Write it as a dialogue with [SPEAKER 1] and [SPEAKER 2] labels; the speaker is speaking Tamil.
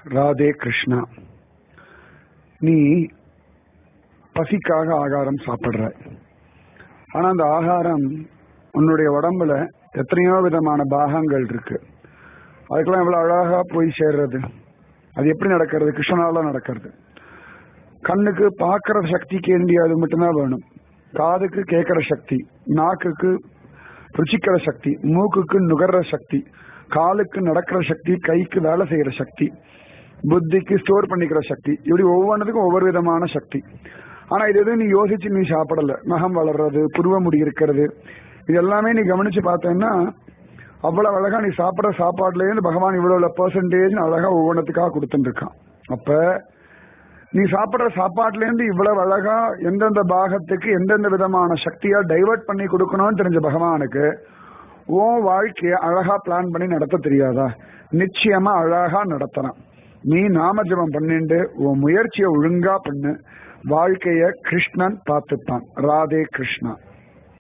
[SPEAKER 1] ராதே கிருஷ்ணா நீ பசிக்காக ஆகாரம் சாப்பிடுற ஆனா அந்த ஆகாரம் உன்னுடைய உடம்புல எத்தனையோ விதமான பாகங்கள் இருக்கு அதுக்கெல்லாம் எவ்வளவு அழகா போய் சேர்றது அது எப்படி நடக்கிறது கிருஷ்ணனால நடக்கிறது கண்ணுக்கு பார்க்கிற சக்திக்கு வேண்டியது மட்டும்தான் வேணும் காதுக்கு கேட்கிற சக்தி நாக்குக்கு ருச்சிக்கிற சக்தி மூக்குக்கு நுகர்ற சக்தி காலுக்கு நடக்கிற சக்தி கைக்கு வேலை செய்யற சக்தி புத்திக்கு ஸ்டோர் பண்ணிக்கிற சக்தி இப்படி ஒவ்வொன்றுக்கும் ஒவ்வொரு விதமான சக்தி ஆனா இது எதுவும் நீ யோசிச்சு நீ சாப்பிடல நகம் வளர்றது புருவ முடி இருக்கிறது இது எல்லாமே நீ கவனிச்சு பார்த்தேன்னா அவ்வளவு அழகா நீ சாப்பிட்ற சாப்பாடுல இருந்து பகவான் இவ்வளவு பெர்சன்டேஜ் அழகா ஒவ்வொன்றத்துக்காக கொடுத்துட்டு இருக்கான் அப்ப நீ சாப்பிடுற சாப்பாட்டுல இருந்து இவ்வளவு அழகா எந்தெந்த பாகத்துக்கு எந்தெந்த விதமான சக்தியா டைவர்ட் பண்ணி கொடுக்கணும்னு தெரிஞ்ச பகவானுக்கு உன் வாழ்க்கைய அழகா பிளான் பண்ணி நடத்த தெரியாதா நிச்சயமா அழகா நடத்தலாம் நீ நாம ஜபம் பண்ணிட்டு உன் முயற்சியை ஒழுங்கா பண்ணு வாழ்க்கைய கிருஷ்ணன் பார்த்துப்பான் ராதே கிருஷ்ணா